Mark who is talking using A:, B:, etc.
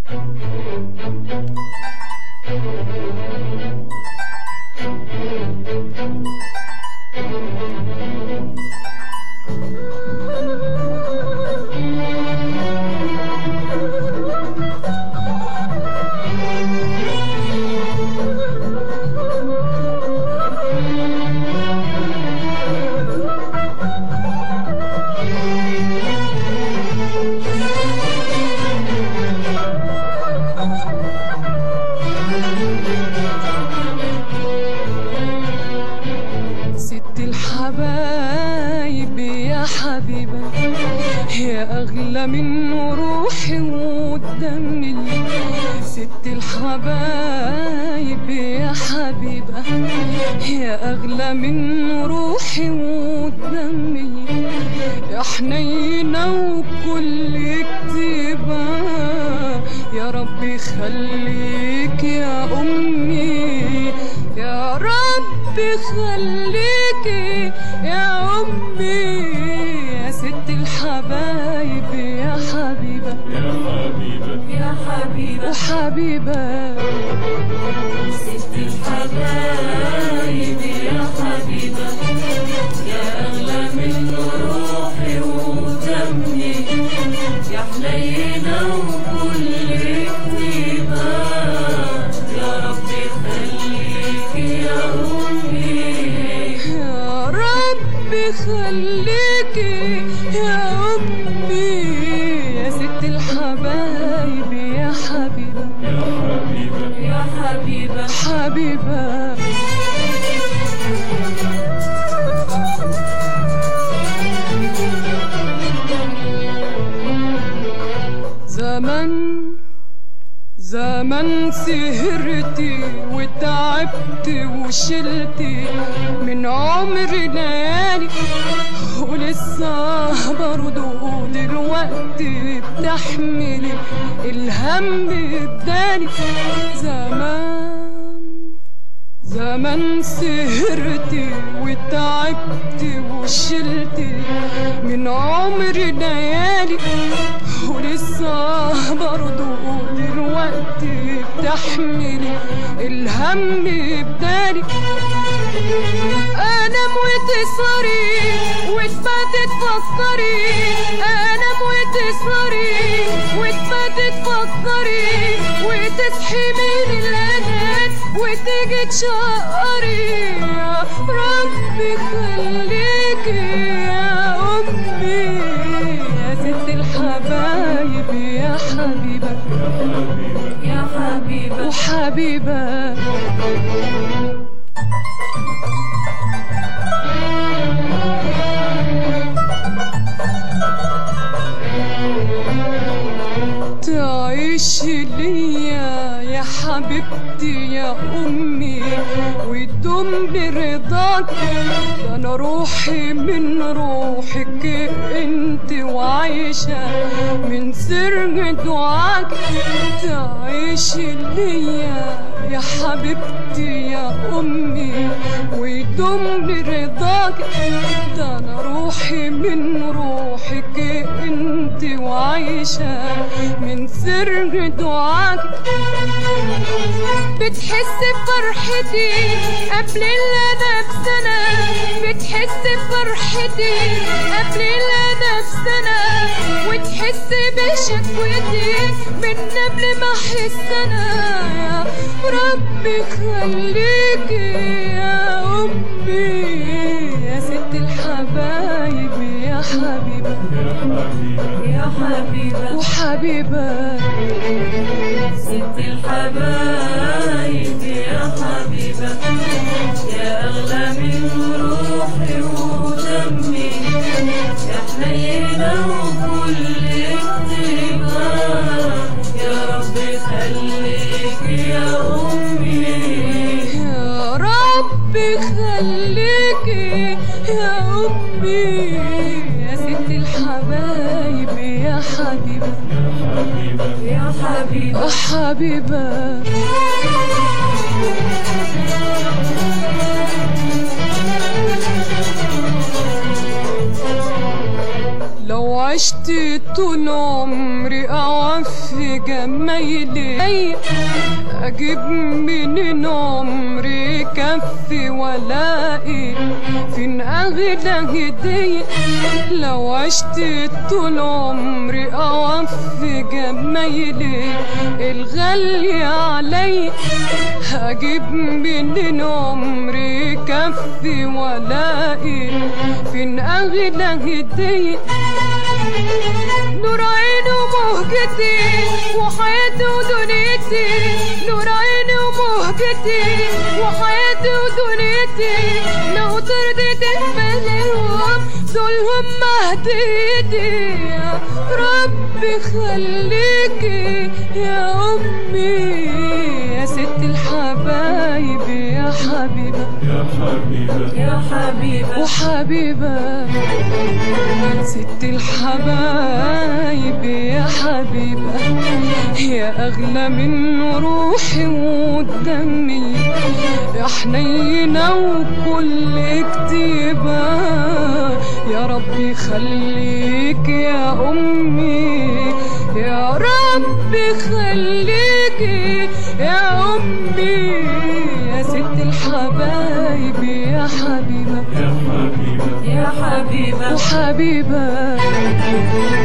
A: ست الحبايب يا حبيبة يا أغلى من روحي ودمي ست الحبايب يا حبيبة يا أغلى من روحي ودمي يا حنينة وكل كتيبة يا ربي خليك يا أمي يا ربي خليكي يا أمي يا ست الحبايب يا حبيبة
B: يا حبيبة
C: يا حبيبة
A: وحبيبة
C: ست الحبايب يا حبيبة يا أغلى من روحي ودمي يا حنينة وكل كتيبة يا ربي خليك يا أمي
A: يا ربي خليكي يا أمي يا ست الحبايب يا حبيبة
B: يا حبيبة
C: يا حبيبة
A: حبيبة زمن زمن سهرتي وتعبت وشلتي من عمري ليالي ولسه برضو دلوقتي بتحملي الهم بدالي زمان زمان سهرتي وتعبت وشلتي من عمري ليالي ولسه برضو دلوقتي بتحملي الهم بدالي انام وتسهري وتباتي تفكري انام وتسهري وتباتي تفكري وتصحي من الانام وتيجي تشقري يا ربي خليكي يا امي يا ست الحبايب يا حبيبه
C: يا حبيبة
A: وحبيبه تعيش ليا يا حبيبتي يا امي وتدوم برضاك ده انا روحي من روحك انت وعايشه من سر دعاك تعيش ليا يا حبيبتي يا امي ويدوم برضاك ده انا روحي من روحك انت وعايشه من سر دعاك بتحس بفرحتي قبل اللي انا بسنة بتحس بفرحتي قبل اللي انا بسنة وتحس بشكوتي من قبل ما احس انا يا ربي خليكي يا امي يا ست الحبايب يا حبيبه
B: يا حبيبة
C: يا حبيبة
A: وحبيبه
C: ست الحبايب يا حبيبة يا أغلى من روحي ودمي يا حنينة وكل كتيبة يا ربي خليك يا أمي
A: يا ربي خليكي يا أمي يا ست الحبايب يا حبيبة
C: يا حبيبة
A: يا حبيبة لو عشت طول عمري أوفي جمايلي أجيب منين عمري كفي ولاقي فين أغلى هدية لو عشت طول عمري أوفي جمايلي الغالية علي هجيب منين عمري كفي ولاقي فين أغلى هدية نور عيني ومهجتي وحياتي ودنيتي نور عيني ومهجتي وحياتي ودنيتي لو ترضيت بلاهم دولهم مهديتي يا ربي خليكي يا أمي يا ست الحبايب يا حبيبة
B: يا حبيبة
C: يا حبيبة
A: وحبيبة ست الحبايب يا حبيبة يا أغلى من روحي ودمي يا حنينة وكل كتيبة يا ربي خليك يا أمي يا ربي خليك يا أمي يا ست الحبايب يا حبيبة
B: يا حبيبة
C: يا حبيبة
A: وحبيبة